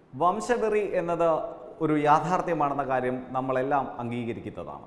വംശവെറി എന്നത് ഒരു യാഥാർത്ഥ്യമാണെന്ന കാര്യം നമ്മളെല്ലാം അംഗീകരിക്കുന്നതാണ്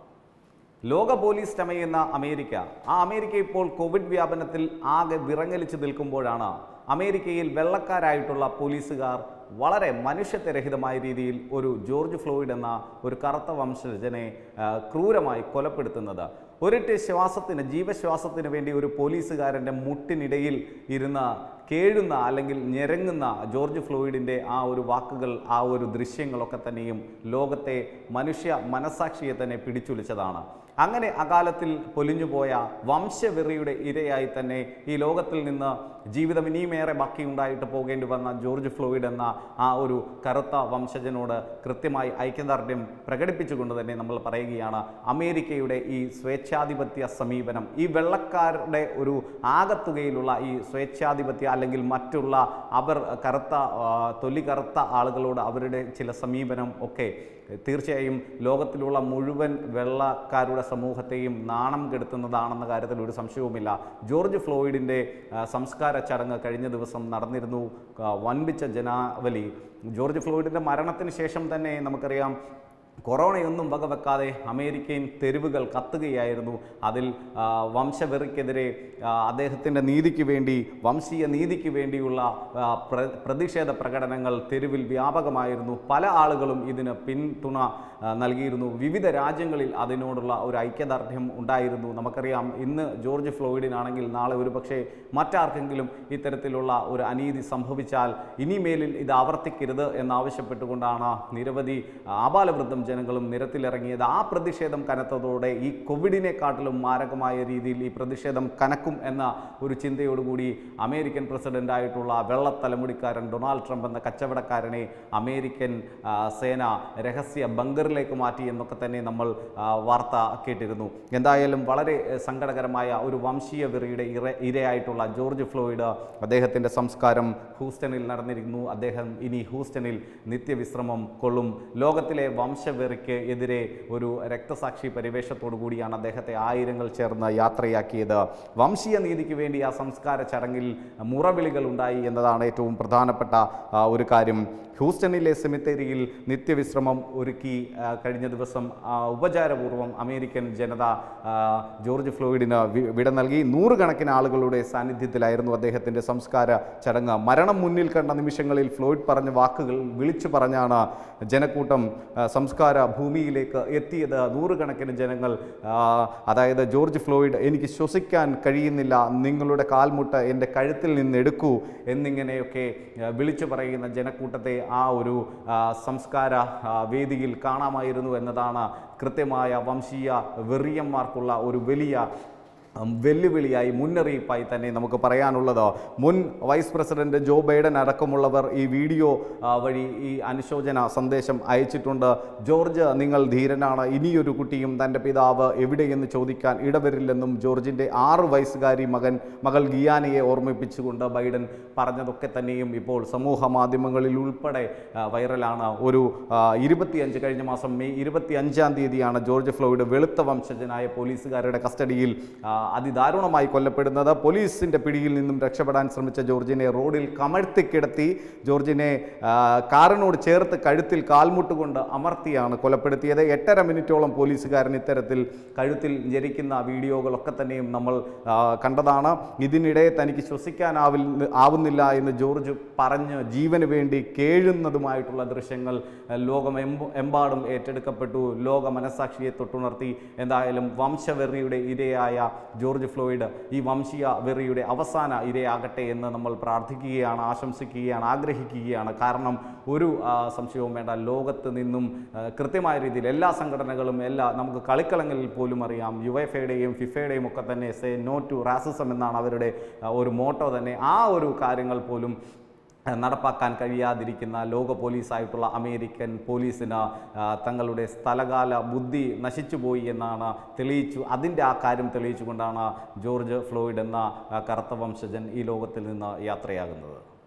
ലോക പോലീസ് ചമയുന്ന അമേരിക്ക ആ അമേരിക്ക ഇപ്പോൾ കോവിഡ് വ്യാപനത്തിൽ ആകെ വിറങ്ങലിച്ച് നിൽക്കുമ്പോഴാണ് അമേരിക്കയിൽ വെള്ളക്കാരായിട്ടുള്ള പോലീസുകാർ വളരെ മനുഷ്യത്വരഹിതമായ രീതിയിൽ ഒരു ജോർജ് ഫ്ലോയിഡ് എന്ന ഒരു കറുത്ത വംശജനെ ആ, ക്രൂരമായി കൊലപ്പെടുത്തുന്നത് ഒരിറ്റ് ശ്വാസത്തിന് ജീവശ്വാസത്തിന് വേണ്ടി ഒരു പോലീസുകാരൻ്റെ മുട്ടിനിടയിൽ ഇരുന്ന് കേഴുന്ന അല്ലെങ്കിൽ ഞെരങ്ങുന്ന ജോർജ് ഫ്ലോയിഡിൻ്റെ ആ ഒരു വാക്കുകൾ ആ ഒരു ദൃശ്യങ്ങളൊക്കെ തന്നെയും ലോകത്തെ മനുഷ്യ മനസാക്ഷിയെ തന്നെ പിടിച്ചുലിച്ചതാണ് അങ്ങനെ അകാലത്തിൽ പൊലിഞ്ഞുപോയ വംശവെറിയുടെ ഇരയായി തന്നെ ഈ ലോകത്തിൽ നിന്ന് ജീവിതം ഇനിയുമേറെ ബാക്കിയുണ്ടായിട്ട് പോകേണ്ടി വന്ന ജോർജ് ഫ്ലോയിഡ് എന്ന ആ ഒരു കറുത്ത വംശജനോട് കൃത്യമായി ഐക്യദാർഢ്യം പ്രകടിപ്പിച്ചുകൊണ്ട് തന്നെ നമ്മൾ പറയുകയാണ് അമേരിക്കയുടെ ഈ സ്വേച്ഛാധിപത്യ സമീപനം ഈ വെള്ളക്കാരുടെ ഒരു ആകത്തുകയിലുള്ള ഈ സ്വേച്ഛാധിപത്യ അല്ലെങ്കിൽ മറ്റുള്ള അവർ കറുത്ത ആ, തൊലി കറുത്ത ആളുകളോട് അവരുടെ ചില സമീപനം ഒക്കെ തീർച്ചയായും ലോകത്തിലുള്ള മുഴുവൻ വെള്ളക്കാരുടെ സമൂഹത്തെയും നാണം കെടുത്തുന്നതാണെന്ന കാര്യത്തിൽ ഒരു സംശയവുമില്ല ജോർജ് ഫ്ലോയിഡിൻ്റെ ആ, സംസ്കാര ചടങ്ങ് കഴിഞ്ഞ ദിവസം നടന്നിരുന്നു ആ, വൻപിച്ച ജനാവലി ജോർജ് ഫ്ലോയിഡിൻ്റെ മരണത്തിന് ശേഷം തന്നെ നമുക്കറിയാം കൊറോണയൊന്നും വകവെക്കാതെ അമേരിക്കൻ തെരുവുകൾ കത്തുകയായിരുന്നു അതിൽ ആ, വംശവെറിക്കെതിരെ ആ, അദ്ദേഹത്തിൻ്റെ നീതിക്ക് വേണ്ടി വംശീയ നീതിക്ക് വേണ്ടിയുള്ള ആ, പ്ര- പ്രതിഷേധ പ്രകടനങ്ങൾ തെരുവിൽ വ്യാപകമായിരുന്നു പല ആളുകളും ഇതിന് പിന്തുണ ആ, നൽകിയിരുന്നു വിവിധ രാജ്യങ്ങളിൽ അതിനോടുള്ള ഒരു ഐക്യദാർഢ്യം ഉണ്ടായിരുന്നു നമുക്കറിയാം ഇന്ന് ജോർജ് ഫ്ലോയിഡിനാണെങ്കിൽ നാളെ ഒരുപക്ഷെ മറ്റാർക്കെങ്കിലും ഇത്തരത്തിലുള്ള ഒരു അനീതി സംഭവിച്ചാൽ ഇനിമേലിൽ ഇത് ആവർത്തിക്കരുത് എന്നാവശ്യപ്പെട്ടുകൊണ്ടാണ് നിരവധി ആബാലവൃദ്ധം ജനങ്ങളും നിരത്തിലിറങ്ങിയത് ആ പ്രതിഷേധം കനത്തതോടെ ഈ കോവിഡിനെക്കാട്ടിലും മാരകമായ രീതിയിൽ ഈ പ്രതിഷേധം കനക്കും എന്ന ഒരു ചിന്തയോടുകൂടി അമേരിക്കൻ പ്രസിഡന്റായിട്ടുള്ള വെള്ളത്തലമുടിക്കാരൻ ഡൊണാൾഡ് ട്രംപ് എന്ന കച്ചവടക്കാരനെ അമേരിക്കൻ ആ, സേന രഹസ്യ ബങ്കറിലേക്ക് മാറ്റി എന്നൊക്കെ തന്നെ നമ്മൾ ആ, വാർത്ത കേട്ടിരുന്നു എന്തായാലും വളരെ ഏഹ്, സങ്കടകരമായ ഒരു വംശീയ വെറിയുടെ ഇര ഇരയായിട്ടുള്ള ജോർജ് ഫ്ലോയിഡ് അദ്ദേഹത്തിൻ്റെ സംസ്കാരം ഹൂസ്റ്റണിൽ നടന്നിരിക്കുന്നു അദ്ദേഹം ഇനി ഹൂസ്റ്റണിൽ നിത്യവിശ്രമം കൊള്ളും ലോകത്തിലെ വംശവെറിക്ക് എതിരെ ഒരു രക്തസാക്ഷി പരിവേഷത്തോടു കൂടിയാണ് അദ്ദേഹത്തെ ആയിരങ്ങൾ ചേർന്ന് യാത്രയാക്കിയത് വംശീയ നീതിക്ക് വേണ്ടി ആ സംസ്കാര ചടങ്ങിൽ മുറവിളികൾ ഉണ്ടായി എന്നതാണ് ഏറ്റവും പ്രധാനപ്പെട്ട ആ, ഒരു കാര്യം ഹൂസ്റ്റണിലെ സെമിത്തേരിയിൽ നിത്യവിശ്രമം ഒരുക്കി ആ, കഴിഞ്ഞ ദിവസം ആ, ഉപചാരപൂർവ്വം അമേരിക്കൻ ജനത ആ, ജോർജ് ഫ്ലോയിഡിന് വി- വിട നൽകി നൂറുകണക്കിന് ആളുകളുടെ സാന്നിധ്യത്തിലായിരുന്നു അദ്ദേഹത്തിൻ്റെ സംസ്കാര ചടങ്ങ് മരണം മുന്നിൽ കണ്ട നിമിഷങ്ങളിൽ ഫ്ലോയിഡ് പറഞ്ഞ വാക്കുകൾ വിളിച്ചു പറഞ്ഞാണ് ജനക്കൂട്ടം ആ, സംസ്കാര ഭൂമിയിലേക്ക് എത്തിയത് നൂറുകണക്കിന് ജനങ്ങൾ ആ, അതായത് ജോർജ് ഫ്ലോയിഡ് എനിക്ക് ശ്വസിക്കാൻ കഴിയുന്നില്ല നിങ്ങളുടെ കാൽമുട്ട് എൻ്റെ കഴുത്തിൽ നിന്ന് എടുക്കൂ എന്നിങ്ങനെയൊക്കെ ആ, വിളിച്ചു പറയുന്ന ജനക്കൂട്ടത്തെ ആ ഒരു ആ, സംസ്കാര ആ, വേദിയിൽ കാണാമായിരുന്നു എന്നതാണ് കൃത്യമായ വംശീയ വെറിയന്മാർക്കുള്ള ഒരു വലിയ ഉം, വെല്ലുവിളിയായി മുന്നറിയിപ്പായി തന്നെ നമുക്ക് പറയാനുള്ളത് മുൻ വൈസ് പ്രസിഡന്റ് ജോ ബൈഡൻ അടക്കമുള്ളവർ ഈ വീഡിയോ ആ, വഴി ഈ അനുശോചന സന്ദേശം അയച്ചിട്ടുണ്ട് ജോർജ് നിങ്ങൾ ധീരനാണ് ഇനിയൊരു കുട്ടിയും തൻ്റെ പിതാവ് എവിടെയെന്ന് ചോദിക്കാൻ ഇടവരില്ലെന്നും ജോർജിൻ്റെ ആറ് വയസ്സുകാരി മകൻ മകൾ ഗിയാനയെ ഓർമ്മിപ്പിച്ചുകൊണ്ട് ബൈഡൻ പറഞ്ഞതൊക്കെ തന്നെയും ഇപ്പോൾ സമൂഹ മാധ്യമങ്ങളിൽ ഉൾപ്പെടെ ആ, വൈറലാണ് ഒരു ആ, ഇരുപത്തിയഞ്ച് കഴിഞ്ഞ മാസം മെയ് ഇരുപത്തി അഞ്ചാം തീയതിയാണ് ജോർജ് ഫ്ലോയിഡ് വെളുത്ത വംശജനായ പോലീസുകാരുടെ കസ്റ്റഡിയിൽ ആ, അതിദാരുണമായി കൊല്ലപ്പെടുന്നത് പോലീസിൻ്റെ പിടിയിൽ നിന്നും രക്ഷപ്പെടാൻ ശ്രമിച്ച ജോർജിനെ റോഡിൽ കമഴ്ത്തി കിടത്തി ജോർജിനെ ആ, കാറിനോട് ചേർത്ത് കഴുത്തിൽ കാൽമുട്ട് കൊണ്ട് അമർത്തിയാണ് കൊലപ്പെടുത്തിയത് എട്ടര മിനിറ്റോളം പോലീസുകാരൻ ഇത്തരത്തിൽ കഴുത്തിൽ ഞെരിക്കുന്ന വീഡിയോകളൊക്കെ തന്നെയും നമ്മൾ ആ, കണ്ടതാണ് ഇതിനിടെ തനിക്ക് ശ്വസിക്കാനാവിൽ ആവുന്നില്ല എന്ന് ജോർജ് പറഞ്ഞ് ജീവന് വേണ്ടി കേഴുന്നതുമായിട്ടുള്ള ദൃശ്യങ്ങൾ ആ, ലോകം എമ്പ- എമ്പാടും ഏറ്റെടുക്കപ്പെട്ടു ലോക മനസാക്ഷിയെ തൊട്ടുണർത്തി എന്തായാലും വംശവെറിയുടെ ഇരയായ ജോർജ് ഫ്ലോയിഡ് ഈ വംശീയ വെറിയുടെ അവസാന ഇരയാകട്ടെ എന്ന് നമ്മൾ പ്രാർത്ഥിക്കുകയാണ് ആശംസിക്കുകയാണ് ആഗ്രഹിക്കുകയാണ് കാരണം ഒരു ആ, സംശയവും വേണ്ട ലോകത്ത് നിന്നും ആ, കൃത്യമായ രീതിയിൽ എല്ലാ സംഘടനകളും എല്ലാ നമുക്ക് കളിക്കളങ്ങളിൽ പോലും അറിയാം യുഎഫയുടെയും ഫിഫയുടെയും ഒക്കെ തന്നെ സേ നോ ടു റാസിസം എന്നാണ് അവരുടെ ആ, ഒരു മോട്ടോ തന്നെ ആ ഒരു കാര്യങ്ങൾ പോലും ആ, നടപ്പാക്കാൻ കഴിയാതിരിക്കുന്ന ലോക പോലീസായിട്ടുള്ള അമേരിക്കൻ പോലീസിന് ആ, തങ്ങളുടെ സ്ഥലകാല ബുദ്ധി നശിച്ചുപോയി എന്നാണ് തെളിയിച്ചു അതിൻ്റെ ആ കാര്യം തെളിയിച്ചുകൊണ്ടാണ് ജോർജ് ഫ്ലോയിഡ് എന്ന ആ, കറുത്ത വംശജൻ ഈ ലോകത്തിൽ നിന്ന് യാത്രയാകുന്നത്